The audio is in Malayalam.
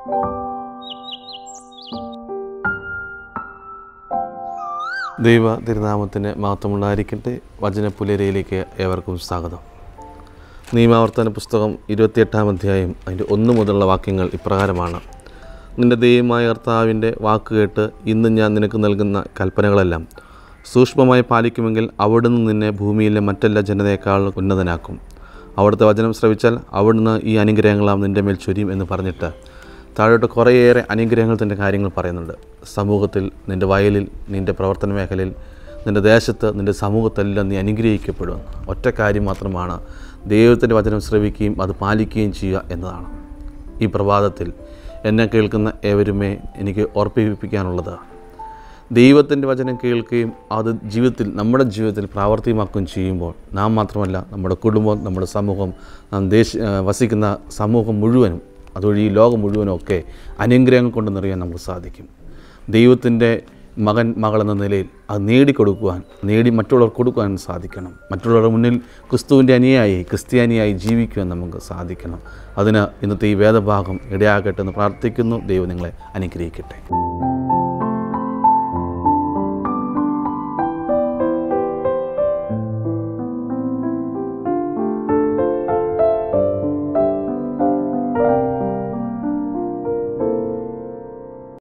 ദൈവ തിരുനാമത്തിന് മഹത്വമുണ്ടായിരിക്കട്ടെ വചനപ്പുലരയിലേക്ക് ഏവർക്കും സ്വാഗതം നിയമാവർത്തന പുസ്തകം ഇരുപത്തിയെട്ടാം അധ്യായം അതിൻ്റെ ഒന്ന് മുതലുള്ള വാക്യങ്ങൾ ഇപ്രകാരമാണ് നിൻ്റെ ദൈവമായ കർത്താവിൻ്റെ വാക്ക് കേട്ട് ഇന്ന് ഞാൻ നിനക്ക് നൽകുന്ന കൽപ്പനകളെല്ലാം സൂക്ഷ്മമായി പാലിക്കുമെങ്കിൽ അവിടുന്ന് നിന്നെ ഭൂമിയിലെ മറ്റെല്ലാ ജനതയേക്കാൾ ഉന്നതനാക്കും അവിടുത്തെ വചനം ശ്രവിച്ചാൽ അവിടുന്ന് ഈ അനുഗ്രഹങ്ങളാം നിൻ്റെ മേൽ ചൊരിയും എന്ന് പറഞ്ഞിട്ട് താഴോട്ട് കുറേയേറെ അനുഗ്രഹങ്ങൾ തൻ്റെ കാര്യങ്ങൾ പറയുന്നുണ്ട് സമൂഹത്തിൽ നിൻ്റെ വയലിൽ നിൻ്റെ പ്രവർത്തന മേഖലയിൽ നിൻ്റെ ദേശത്ത് നിൻ്റെ സമൂഹത്തെല്ലാം നീ അനുഗ്രഹിക്കപ്പെടും ഒറ്റ കാര്യം മാത്രമാണ് ദൈവത്തിൻ്റെ വചനം ശ്രവിക്കുകയും അത് പാലിക്കുകയും ചെയ്യുക എന്നതാണ് ഈ പ്രഭാതത്തിൽ എന്നെ കേൾക്കുന്ന ഏവരുമേ എനിക്ക് ഓർപ്പിപ്പിക്കാനുള്ളത് ദൈവത്തിൻ്റെ വചനം കേൾക്കുകയും അത് ജീവിതത്തിൽ നമ്മുടെ ജീവിതത്തിൽ പ്രാവർത്തികമാക്കുകയും ചെയ്യുമ്പോൾ നാം മാത്രമല്ല നമ്മുടെ കുടുംബം നമ്മുടെ സമൂഹം നാം ദേശ വസിക്കുന്ന സമൂഹം മുഴുവനും അതുവഴി ഈ ലോകം മുഴുവനും ഒക്കെ അനുഗ്രഹങ്ങൾ കൊണ്ട് നിറയാൻ നമുക്ക് സാധിക്കും ദൈവത്തിൻ്റെ മകൻ മകൾ എന്ന നിലയിൽ അത് നേടിക്കൊടുക്കുവാൻ നേടി മറ്റുള്ളവർക്ക് കൊടുക്കുവാൻ സാധിക്കണം മറ്റുള്ളവരുടെ മുന്നിൽ ക്രിസ്തുവിൻ്റെ അനിയായി ക്രിസ്ത്യാനിയായി ജീവിക്കുവാൻ നമുക്ക് സാധിക്കണം അതിന് ഇന്നത്തെ ഈ വേദഭാഗം ഇടയാകട്ടെ എന്ന് പ്രാർത്ഥിക്കുന്നു ദൈവം നിങ്ങളെ അനുഗ്രഹിക്കട്ടെ